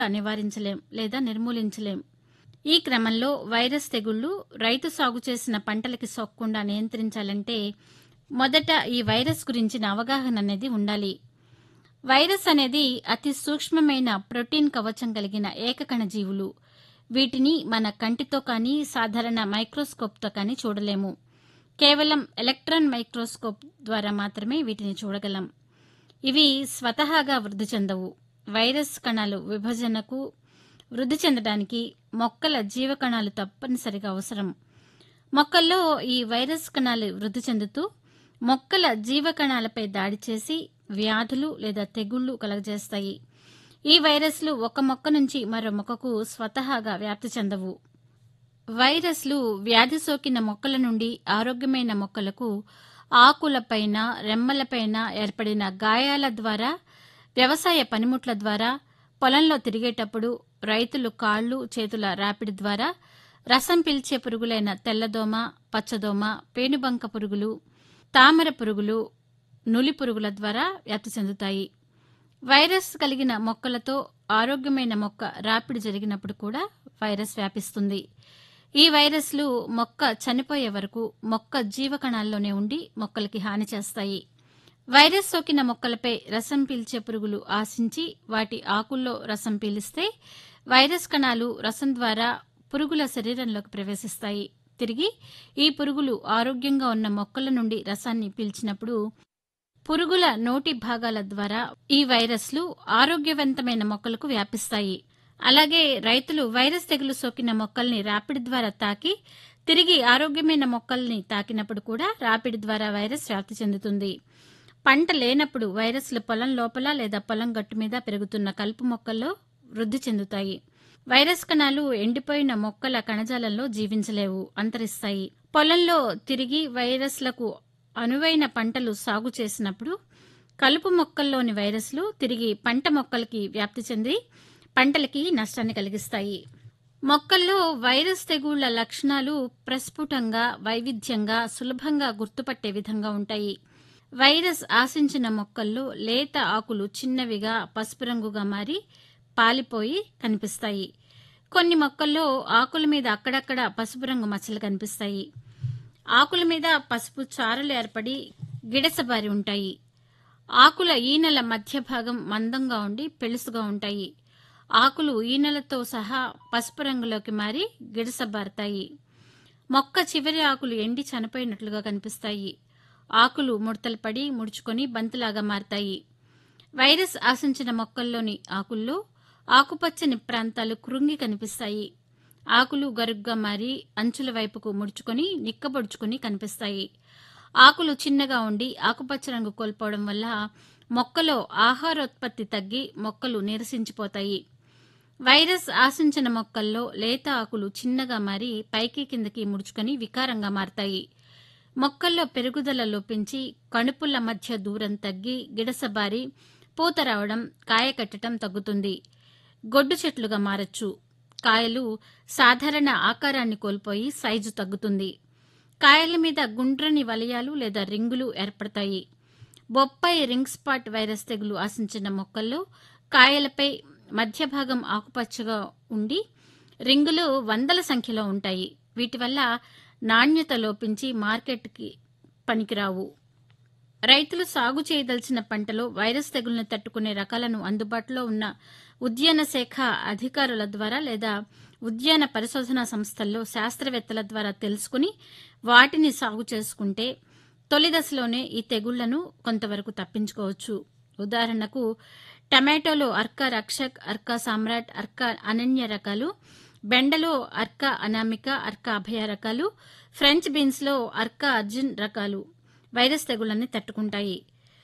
నివారించలేం లేదా నిర్మూలించలేం ఈ క్రమంలో వైరస్ తెగుళ్లు రైతు సాగు చేసిన పంటలకి సోకకుండా నియంత్రించాలంటే మొదట ఈ వైరస్ గురించిన అవగాహన అనేది ఉండాలి వైరస్ అనేది అతి సూక్ష్మమైన ప్రోటీన్ కవచం కలిగిన ఏకకణ జీవులు వీటిని మన కంటితో కానీ సాధారణ మైక్రోస్కోప్తో కానీ చూడలేము కేవలం ఎలక్ట్రాన్ మైక్రోస్కోప్ ద్వారా మాత్రమే వీటిని చూడగలం ఇవి స్వతహాగా వృద్ధి చెందవు వైరస్ కణాలు విభజనకు వృద్ధి చెందడానికి మొక్కల జీవకణాలు తప్పనిసరిగా అవసరం మొక్కల్లో ఈ వైరస్ కణాలు వృద్ధి చెందుతూ మొక్కల జీవకణాలపై దాడి చేసి వ్యాధులు లేదా తెగుళ్లు కలగజేస్తాయి ఈ వైరస్లు ఒక మొక్క నుంచి మరో మొక్కకు స్వతహాగా వ్యాప్తి చెందవు వైరస్లు వ్యాధి సోకిన మొక్కల నుండి ఆరోగ్యమైన మొక్కలకు ఆకులపైన రెమ్మలపైన ఏర్పడిన గాయాల ద్వారా వ్యవసాయ పనిముట్ల ద్వారా పొలంలో తిరిగేటప్పుడు రైతులు కాళ్ళు చేతుల రాపిడి ద్వారా రసం పీల్చే పురుగులైన తెల్లదోమ పచ్చదోమ పేనుబంక పురుగులు తామర పురుగులు నులి పురుగుల ద్వారా వ్యాప్తి చెందుతాయి వైరస్ కలిగిన మొక్కలతో ఆరోగ్యమైన మొక్క రాపిడి జరిగినప్పుడు కూడా వైరస్ వ్యాపిస్తుంది ఈ వైరస్లు మొక్క చనిపోయే వరకు మొక్క జీవకణాల్లోనే ఉండి మొక్కలకి హాని చేస్తాయి వైరస్ సోకిన మొక్కలపై రసం పీల్చే పురుగులు ఆశించి వాటి ఆకుల్లో రసం పీలిస్తే వైరస్ కణాలు రసం ద్వారా పురుగుల శరీరంలోకి ప్రవేశిస్తాయి తిరిగి ఈ పురుగులు ఆరోగ్యంగా ఉన్న మొక్కల నుండి రసాన్ని పీల్చినప్పుడు పురుగుల నోటి భాగాల ద్వారా ఈ వైరస్లు ఆరోగ్యవంతమైన మొక్కలకు వ్యాపిస్తాయి అలాగే రైతులు వైరస్ తెగులు సోకిన మొక్కల్ని రాపిడి ద్వారా తాకి తిరిగి ఆరోగ్యమైన మొక్కల్ని తాకినప్పుడు కూడా రాపిడి ద్వారా వైరస్ వ్యాప్తి చెందుతుంది పంట లేనప్పుడు వైరస్లు పొలం లోపల లేదా పొలం గట్టు మీద పెరుగుతున్న కలుపు మొక్కల్లో వృద్ధి చెందుతాయి వైరస్ కణాలు ఎండిపోయిన మొక్కల కణజాలంలో జీవించలేవు అంతరిస్తాయి పొలంలో తిరిగి వైరస్లకు అనువైన పంటలు సాగు చేసినప్పుడు కలుపు మొక్కల్లోని వైరస్లు తిరిగి పంట మొక్కలకి వ్యాప్తి చెంది పంటలకి నష్టాన్ని కలిగిస్తాయి మొక్కల్లో వైరస్ తెగుళ్ల లక్షణాలు ప్రస్ఫుటంగా వైవిధ్యంగా సులభంగా గుర్తుపట్టే విధంగా ఉంటాయి వైరస్ ఆశించిన మొక్కల్లో లేత ఆకులు చిన్నవిగా పసుపు రంగుగా మారి పాలిపోయి కనిపిస్తాయి కొన్ని మొక్కల్లో ఆకుల మీద అక్కడక్కడ పసుపు రంగు మచ్చలు కనిపిస్తాయి ఆకుల మీద పసుపు చారలు ఏర్పడి గిడసబారి ఉంటాయి ఆకుల ఈనెల మధ్య భాగం మందంగా ఉండి పెళుసుగా ఉంటాయి ఆకులు ఈనెలతో సహా పసుపు రంగులోకి మారి గిడసబారుతాయి మొక్క చివరి ఆకులు ఎండి చనిపోయినట్లుగా కనిపిస్తాయి ఆకులు ముడతలు పడి ముడుచుకొని బంతిలాగా మారతాయి వైరస్ ఆశించిన మొక్కల్లోని ఆకుల్లో ఆకుపచ్చని ప్రాంతాలు కృంగి కనిపిస్తాయి ఆకులు గరుగ్గా మారి అంచుల వైపుకు ముడుచుకొని నిక్కబొడుచుకొని కనిపిస్తాయి ఆకులు చిన్నగా ఉండి ఆకుపచ్చ రంగు కోల్పోవడం వల్ల మొక్కలో ఆహారోత్పత్తి తగ్గి మొక్కలు నీరసించిపోతాయి వైరస్ ఆశించిన మొక్కల్లో లేత ఆకులు చిన్నగా మారి పైకి కిందకి ముడుచుకొని వికారంగా మారతాయి మొక్కల్లో పెరుగుదల లోపించి కణుపుల మధ్య దూరం తగ్గి గిడసబారి పూత రావడం కాయ కట్టడం తగ్గుతుంది గొడ్డు చెట్లుగా మారచ్చు కాయలు సాధారణ ఆకారాన్ని కోల్పోయి సైజు తగ్గుతుంది కాయల మీద గుండ్రని వలయాలు లేదా రింగులు ఏర్పడతాయి బొప్పాయి రింగ్ స్పాట్ వైరస్ తెగులు ఆశించిన మొక్కల్లో కాయలపై మధ్య భాగం ఆకుపచ్చగా ఉండి రింగులు వందల సంఖ్యలో ఉంటాయి వీటి వల్ల నాణ్యత లోపించి మార్కెట్కి పనికిరావు రైతులు సాగు చేయదలిచిన పంటలో వైరస్ తెగులను తట్టుకునే రకాలను అందుబాటులో ఉన్న ఉద్యాన శాఖ అధికారుల ద్వారా లేదా ఉద్యాన పరిశోధనా సంస్థల్లో శాస్త్రవేత్తల ద్వారా తెలుసుకుని వాటిని సాగు చేసుకుంటే తొలి దశలోనే ఈ తెగుళ్లను కొంతవరకు తప్పించుకోవచ్చు ఉదాహరణకు టమాటోలో అర్కా రక్షక్ అర్కా సామ్రాట్ అర్కా అనన్య రకాలు బెండలో అర్కా అనామిక అర్కా అభయ రకాలు ఫ్రెంచ్ బీన్స్లో అర్కా అర్జున్ రకాలు వైరస్ తెగుళ్లని తట్టుకుంటాయి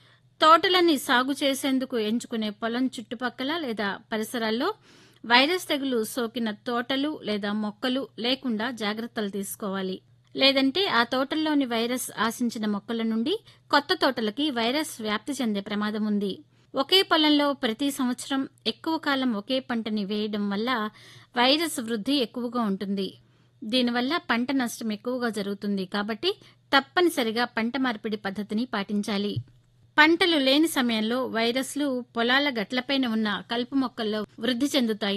తోటలని సాగు చేసేందుకు ఎంచుకునే పొలం చుట్టుపక్కల లేదా పరిసరాల్లో వైరస్ తెగులు సోకిన తోటలు లేదా మొక్కలు లేకుండా జాగ్రత్తలు తీసుకోవాలి లేదంటే ఆ తోటల్లోని వైరస్ ఆశించిన మొక్కల నుండి కొత్త తోటలకి వైరస్ వ్యాప్తి చెందే ప్రమాదం ఉంది ఒకే పొలంలో ప్రతి సంవత్సరం ఎక్కువ కాలం ఒకే పంటని వేయడం వల్ల వైరస్ వృద్ధి ఎక్కువగా ఉంటుంది దీనివల్ల పంట నష్టం ఎక్కువగా జరుగుతుంది కాబట్టి తప్పనిసరిగా పంట మార్పిడి పద్ధతిని పాటించాలి పంటలు లేని సమయంలో వైరస్లు పొలాల గట్లపైన ఉన్న కలుపు మొక్కల్లో వృద్ధి చెందుతాయి